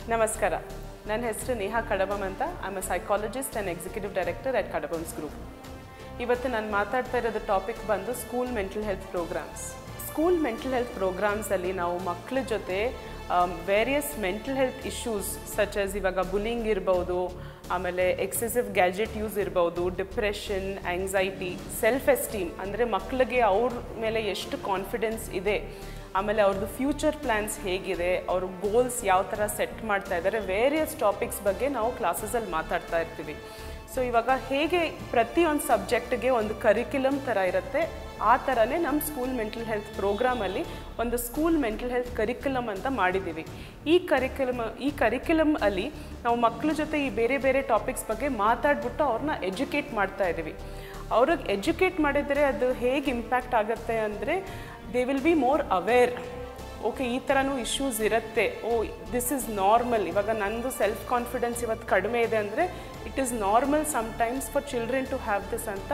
ನಮಸ್ಕಾರ ನನ್ನ ಹೆಸರು ನೇಹಾ ಕಡಬಮ್ ಅಂತ I'm a psychologist and executive director at Kadabam's group ಇವತ್ತು ನಾನು ಮಾತಾಡ್ತಾ ಇರೋದು ಟಾಪಿಕ್ ಬಂದು school mental health programmes school mental health ಪ್ರೋಗ್ರಾಮ್ಸಲ್ಲಿ ನಾವು ಮಕ್ಕಳ ಜೊತೆ various mental health issues such as ಇವಾಗ ಬುಲಿಂಗ್ ಇರ್ಬೋದು ಆಮೇಲೆ ಎಕ್ಸೆಸಿವ್ ಗ್ಯಾಜೆಟ್ ಯೂಸ್ ಇರ್ಬೋದು ಡಿಪ್ರೆಷನ್ ಆಂಗ್ಸೈಟಿ ಸೆಲ್ಫ್ ಎಸ್ಟೀಮ್ ಅಂದರೆ ಮಕ್ಕಳಿಗೆ ಅವ್ರ ಮೇಲೆ ಎಷ್ಟು ಕಾನ್ಫಿಡೆನ್ಸ್ ಇದೆ ಆಮೇಲೆ ಅವ್ರದ್ದು ಫ್ಯೂಚರ್ ಪ್ಲ್ಯಾನ್ಸ್ ಹೇಗಿದೆ ಅವ್ರ ಗೋಲ್ಸ್ ಯಾವ ಥರ ಸೆಟ್ ಮಾಡ್ತಾ ಇದ್ದಾರೆ ವೇರಿಯಸ್ ಟಾಪಿಕ್ಸ್ ಬಗ್ಗೆ ನಾವು ಕ್ಲಾಸಸಲ್ಲಿ ಮಾತಾಡ್ತಾ ಇರ್ತೀವಿ ಸೊ ಇವಾಗ ಹೇಗೆ ಪ್ರತಿಯೊಂದು ಸಬ್ಜೆಕ್ಟ್ಗೆ ಒಂದು ಕರಿಕ್ಯುಲಮ್ ಥರ ಇರುತ್ತೆ ಆ ಥರನೇ ನಮ್ಮ ಸ್ಕೂಲ್ ಮೆಂಟಲ್ ಹೆಲ್ತ್ ಪ್ರೋಗ್ರಾಮಲ್ಲಿ ಒಂದು ಸ್ಕೂಲ್ ಮೆಂಟಲ್ ಹೆಲ್ತ್ ಕರಿಕ್ಯುಲಮ್ ಅಂತ ಮಾಡಿದ್ದೀವಿ ಈ ಕರಿಕ್ಯುಲಮ್ ಈ ಕರಿಕ್ಯುಲಮ್ ಅಲ್ಲಿ ನಾವು ಮಕ್ಕಳ ಜೊತೆ ಈ ಬೇರೆ ಬೇರೆ ಟಾಪಿಕ್ಸ್ ಬಗ್ಗೆ ಮಾತಾಡ್ಬಿಟ್ಟು ಅವ್ರನ್ನ ಎಜುಕೇಟ್ ಮಾಡ್ತಾ ಇದ್ದೀವಿ ಅವ್ರಿಗೆ ಎಜುಕೇಟ್ ಮಾಡಿದರೆ ಅದು ಹೇಗೆ ಇಂಪ್ಯಾಕ್ಟ್ ಆಗುತ್ತೆ ಅಂದರೆ they will be more aware okay ಈ ಥರನೂ ಇಶ್ಯೂಸ್ ಇರುತ್ತೆ ಓ ದಿಸ್ ಇಸ್ ನಾರ್ಮಲ್ ಇವಾಗ ನಂದು ಸೆಲ್ಫ್ ಕಾನ್ಫಿಡೆನ್ಸ್ ಇವತ್ತು ಕಡಿಮೆ ಇದೆ ಅಂದರೆ it is normal sometimes for children to have this ಅಂತ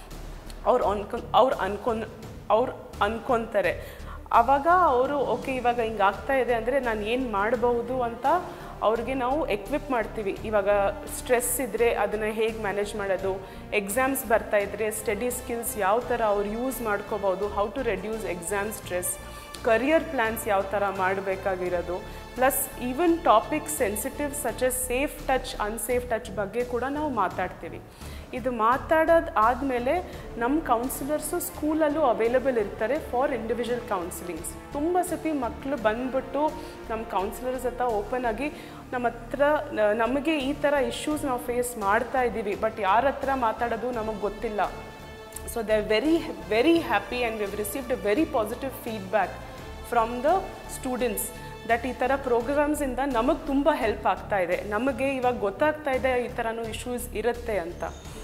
ಅವ್ರು ಅನ್ಕೊನ್ ಅವ್ರು ಅನ್ಕೊನ್ ಅವ್ರು ಅನ್ಕೊತಾರೆ ಆವಾಗ ಅವರು ಓಕೆ ಇವಾಗ ಹಿಂಗೆ ಆಗ್ತಾ ಇದೆ ಅಂದರೆ ನಾನು ಏನು ಮಾಡಬಹುದು ಅಂತ ಅವ್ರಿಗೆ ನಾವು ಎಕ್ವಿಪ್ ಮಾಡ್ತೀವಿ ಇವಾಗ ಸ್ಟ್ರೆಸ್ ಇದ್ದರೆ ಅದನ್ನು ಹೇಗೆ ಮ್ಯಾನೇಜ್ ಮಾಡೋದು ಎಕ್ಸಾಮ್ಸ್ ಬರ್ತಾ ಇದ್ದರೆ ಸ್ಟಡಿ ಸ್ಕಿಲ್ಸ್ ಯಾವ ಥರ ಅವ್ರು ಯೂಸ್ ಮಾಡ್ಕೋಬೋದು how to reduce exam stress career plans ಯಾವ ಥರ ಮಾಡಬೇಕಾಗಿರೋದು plus even topic sensitive such as safe touch unsafe touch ಬಗ್ಗೆ ಕೂಡ ನಾವು ಮಾತಾಡ್ತೀವಿ ಇದು ಮಾತಾಡೋದು ಆದಮೇಲೆ ನಮ್ಮ ಕೌನ್ಸಿಲರ್ಸು ಸ್ಕೂಲಲ್ಲೂ ಅವೈಲಬಲ್ ಇರ್ತಾರೆ ಫಾರ್ ಇಂಡಿವಿಜುವಲ್ ಕೌನ್ಸಿಲಿಂಗ್ಸ್ ತುಂಬ ಸತಿ ಮಕ್ಕಳು ಬಂದ್ಬಿಟ್ಟು ನಮ್ಮ ಕೌನ್ಸಿಲರ್ಸ್ ಹತ್ರ ಓಪನ್ ಆಗಿ ನಮ್ಮ ಹತ್ರ ನ- ನಮಗೆ ಈ ಥರ ಇಶ್ಯೂಸ್ ನಾವು ಫೇಸ್ ಮಾಡ್ತಾ ಇದ್ದೀವಿ ಬಟ್ ಯಾರ ಹತ್ರ ಮಾತಾಡೋದು ನಮಗೆ ಗೊತ್ತಿಲ್ಲ so they are very very happy and we've received a very positive feedback from the students that ಈ ಥರ ಪ್ರೋಗ್ರಾಮ್ಸಿಂದ ನಮಗೆ ತುಂಬ ಹೆಲ್ಪ್ ಆಗ್ತಾ ಇದೆ ನಮಗೆ ಇವಾಗ ಗೊತ್ತಾಗ್ತಾ ಇದೆ ಈ ಥರನೂ ಇಶ್ಯೂಸ್ ಇರುತ್ತೆ ಅಂತ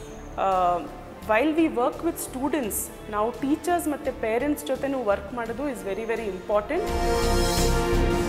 while we work with students ನಾವು ಟೀಚರ್ಸ್ ಮತ್ತು ಪೇರೆಂಟ್ಸ್ ಜೊತೆನೂ ವರ್ಕ್ ಮಾಡೋದು ಇಸ್ ವೆರಿ ವೆರಿ ಇಂಪಾರ್ಟೆಂಟ್